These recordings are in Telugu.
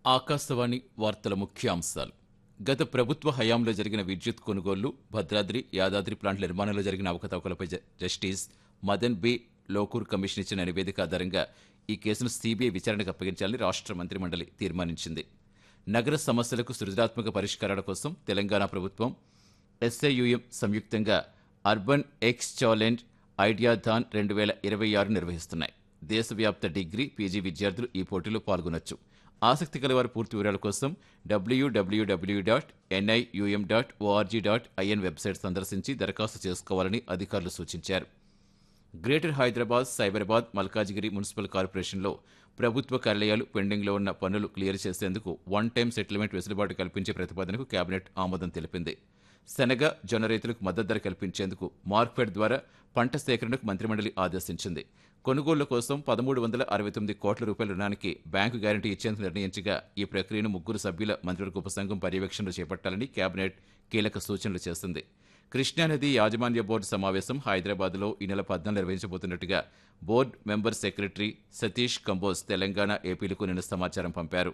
ఆకాశవాణి వార్తల ముఖ్యాంశాలు గత ప్రభుత్వ హయాంలో జరిగిన విద్యుత్ కొనుగోళ్లు భద్రాద్రి యాదాద్రి ప్లాంట్ల నిర్మాణంలో జరిగిన అవకతవకలపై జ- justice Madan B Lokur commission ఇచ్చిన నివేదిక ఆధారంగా ఈ కేసును సీబీఐ విచారణకు అప్పగించాలని రాష్ట్ర మంత్రిమండలి తీర్మానించింది నగర సమస్యలకు సృజనాత్మక పరిష్కారాల కోసం తెలంగాణ ప్రభుత్వం ఎస్ఐయుఎం సంయుక్తంగా urban X challenge ideathon రెండు వేల ఇరవై ఆరు నిర్వహిస్తున్నాయి దేశవ్యాప్త డిగ్రీ పీజీ విద్యార్థులు ఈ పోటీలో పాల్గొనొచ్చు ఆసక్తి కలవారి పూర్తి వివరాల కోసం WWW dot NIUM dot ORG dot IN website సందర్శించి దరఖాస్తు చేసుకోవాలని అధికారులు సూచించారు గ్రేటర్ హైదరాబాద్ సైబరాబాద్ మల్కాజిగిరి మున్సిపల్ కార్పొరేషన్లో ప్రభుత్వ కార్యాలయాలు పెండింగ్లో ఉన్న పన్నులు క్లియర్ చేసేందుకు వన్ టైం సెటిల్మెంట్ వెసులుబాటు కల్పించే ప్రతిపాదనకు కేబినెట్ ఆమోదం తెలిపింది శనగ జొన్న రైతులకు మద్దతు ధర కల్పించేందుకు మార్క్ఫెడ్ ద్వారా పంట సేకరణకు మంత్రిమండలి ఆదేశించింది కొనుగోళ్ల కోసం పదమూడు వందల అరవై తొమ్మిది కోట్ల రూపాయల రుణానికి బ్యాంకు గ్యారంటీ ఇచ్చేందుకు నిర్ణయించగా ఈ ప్రక్రియను ముగ్గురు సభ్యుల మంత్రివర్గ ఉపసంఘం పర్యవేక్షణలో చేపట్టాలని కేబినెట్ కీలక సూచనలు చేసింది కృష్ణానది యాజమాన్య బోర్డు సమావేశం హైదరాబాద్లో ఈ నెల పద్నాలుగు నిర్వహించబోతున్నట్టుగా board member secretary Satish Kamboj Telangana ఏపీలకు నిన్న సమాచారం పంపారు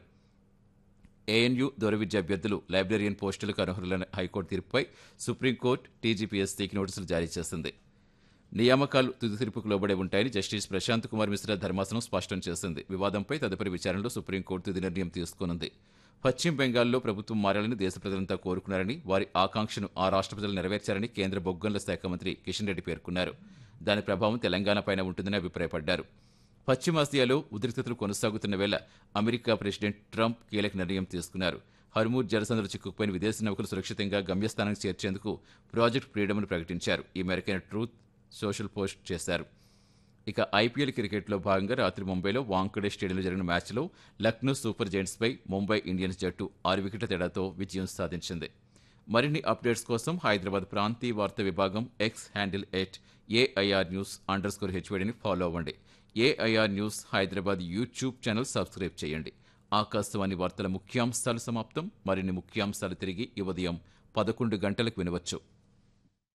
ఏఎన్యూ దూర విద్య అభ్యర్థులు లైబ్రరీయన్ పోస్టులకు అనర్హులైన హైకోర్టు తీర్పుపై సుప్రీంకోర్టు టీజీపీఎస్సీకి నోటీసులు జారీ చేసింది నియామకాలు తుది తీర్పుకు లోబడే ఉంటాయని జస్టిస్ ప్రశాంత్ కుమార్ మిశ్రా ధర్మాసనం స్పష్టం చేసింది వివాదంపై తదుపరి విచారణలో సుప్రీంకోర్టు తుది నిర్ణయం తీసుకోనుంది పశ్చిమ బెంగాల్లో ప్రభుత్వం మారాలని దేశ ప్రజలంతా కోరుకున్నారని వారి ఆకాంక్షను ఆ రాష్ట్ర ప్రజలు నెరవేర్చారని కేంద్ర బొగ్గంల శాఖ మంత్రి కిషన్ రెడ్డి పేర్కొన్నారు దాని ప్రభావం తెలంగాణపైన ఉంటుందని అభిప్రాయపడ్డారు పశ్చిమాసియాలో ఉద్రిక్తతలు కొనసాగుతున్న వేళ అమెరికా ప్రెసిడెంట్ ట్రంప్ కీలక నిర్ణయం తీసుకున్నారు హర్మూర్ జలసంద్ర చిక్కుకుపోయిన విదేశీ నౌకలు సురక్షితంగా గమ్యస్థానానికి చేర్చేందుకు ప్రాజెక్ట్ ఫ్రీడమ్ను ప్రకటించారు ఈ మేరకైన ట్రూత్ సోషల్ పోస్ట్ చేశారు ఇక ఐపీఎల్ క్రికెట్లో భాగంగా రాత్రి ముంబైలో వాంకడే స్టేడియంలో జరిగిన మ్యాచ్లో లక్నో సూపర్ జెయింట్స్పై ముంబై ఇండియన్స్ జట్టు ఆరు వికెట్ల తేడాతో విజయం సాధించింది మరిన్ని అప్డేట్స్ కోసం హైదరాబాద్ ప్రాంతీయ వార్తా విభాగం X handle at AIR news underscore హెచ్వైడిని ఫాలో అవ్వండి AIR news Hyderabad YouTube channel subscribe చేయండి ఆకాశవాణి వార్తల ముఖ్యాంశాలు సమాప్తం మరిన్ని ముఖ్యాంశాలు తిరిగి ఈ ఉదయం పదకొండు గంటలకు వినవచ్చు